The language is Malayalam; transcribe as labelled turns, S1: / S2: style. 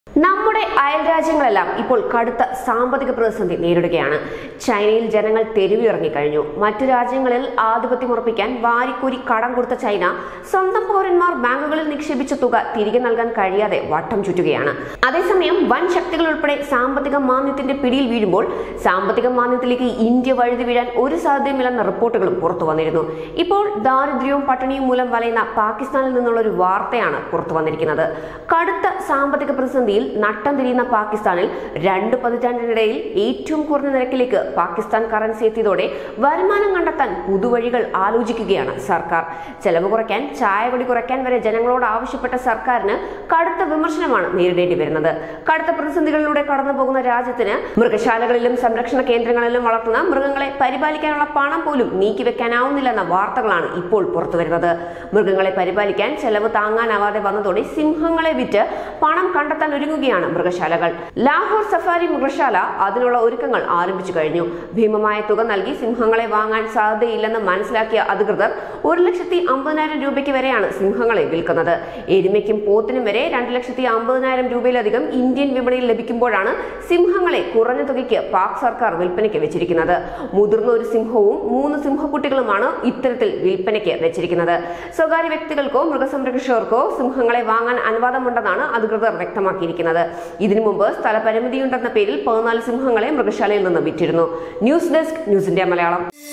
S1: നമ്മുടെ അയൽ രാജ്യങ്ങളെല്ലാം ഇപ്പോൾ കടുത്ത സാമ്പത്തിക പ്രതിസന്ധി നേരിടുകയാണ് ചൈനയിൽ ജനങ്ങൾ തെരുവിലിറങ്ങിക്കഴിഞ്ഞു മറ്റു രാജ്യങ്ങളിൽ ആധിപത്യം ഉറപ്പിക്കാൻ വാരിക്കൂരി കടം കൊടുത്ത ചൈന സ്വന്തം പൗരന്മാർ ബാങ്കുകളിൽ നിക്ഷേപിച്ച തുക തിരികെ നൽകാൻ കഴിയാതെ വട്ടം ചുറ്റുകയാണ് അതേസമയം വൻ ശക്തികൾ ഉൾപ്പെടെ സാമ്പത്തിക മാന്ദ്യത്തിന്റെ പിടിയിൽ വീഴുമ്പോൾ സാമ്പത്തിക മാന്ദ്യത്തിലേക്ക് ഇന്ത്യ വഴുതി വീഴാൻ ഒരു സാധ്യതയുമില്ലെന്ന റിപ്പോർട്ടുകളും പുറത്തു വന്നിരുന്നു ഇപ്പോൾ ദാരിദ്ര്യവും പട്ടിണിയും മൂലം വലയുന്ന പാകിസ്ഥാനിൽ നിന്നുള്ള ഒരു വാർത്തയാണ് പുറത്തു വന്നിരിക്കുന്നത് കടുത്ത സാമ്പത്തിക പ്രതിസന്ധിയിൽ നട്ടം തിരിയുന്ന പാകിസ്ഥാനിൽ രണ്ട് പതിറ്റാണ്ടിനിടയിൽ ഏറ്റവും കുറഞ്ഞ നിരക്കിലേക്ക് പാകിസ്ഥാൻ കറൻസി എത്തിയതോടെ വരുമാനം കണ്ടെത്താൻ പുതുവഴികൾ ആലോചിക്കുകയാണ് സർക്കാർ ചെലവ് കുറയ്ക്കാൻ ചായകുടി കുറയ്ക്കാൻ വരെ ജനങ്ങളോട് ആവശ്യപ്പെട്ട സർക്കാരിന് കടുത്ത വിമർശനമാണ് നേരിടേണ്ടി വരുന്നത് കടുത്ത പ്രതിസന്ധികളിലൂടെ കടന്നു പോകുന്ന രാജ്യത്തിന് മൃഗശാലകളിലും സംരക്ഷണ കേന്ദ്രങ്ങളിലും വളർത്തുന്ന മൃഗങ്ങളെ പരിപാലിക്കാനുള്ള പണം പോലും നീക്കിവെക്കാനാവുന്നില്ലെന്ന വാർത്തകളാണ് ഇപ്പോൾ പുറത്തുവരുന്നത് മൃഗങ്ങളെ പരിപാലിക്കാൻ ചെലവ് താങ്ങാനാവാതെ വന്നതോടെ സിംഹങ്ങളെ വിറ്റ് പണം കണ്ടെത്താൻ ഒരുങ്ങുകയാണ് മൃഗശാലകൾ ലാഹോർ സഫാരി മൃഗശാല അതിനുള്ള ഒരുക്കങ്ങൾ ആരംഭിച്ചു കഴിഞ്ഞു ഭീമമായ തുക നൽകി സിംഹങ്ങളെ വാങ്ങാൻ സാധ്യതയില്ലെന്ന് മനസ്സിലാക്കിയ അധികൃതർ ഒരു ലക്ഷത്തി അമ്പതിനായിരം രൂപയ്ക്ക് വരെയാണ് സിംഹങ്ങളെ വിൽക്കുന്നത് എരുമയ്ക്കും പോത്തിനും വരെ രണ്ട് ലക്ഷത്തി അമ്പതിനായിരം രൂപയിലധികം ഇന്ത്യൻ വിപണിയിൽ ലഭിക്കുമ്പോഴാണ് സിംഹങ്ങളെ കുറഞ്ഞ തുകയ്ക്ക് പാക് സർക്കാർ വിൽപ്പനയ്ക്ക് വെച്ചിരിക്കുന്നത് മുതിർന്ന ഒരു സിംഹവും മൂന്ന് സിംഹക്കുട്ടികളുമാണ് ഇത്തരത്തിൽ വിൽപ്പനയ്ക്ക് വെച്ചിരിക്കുന്നത് സ്വകാര്യ വ്യക്തികൾക്കോ മൃഗസംരക്ഷകർക്കോ സിംഹങ്ങളെ വാങ്ങാൻ അനുവാദമുണ്ടെന്നാണ് അധികൃതർ വ്യക്തമാക്കിയിരിക്കുന്നത് ഇതിനു മുമ്പ് സ്ഥലപരിമിതിയുണ്ടെന്ന പേരിൽ പതിനാല് സിംഹങ്ങളെ മൃഗശാലയിൽ നിന്ന് വിറ്റിരുന്നു news desk News India Malayalam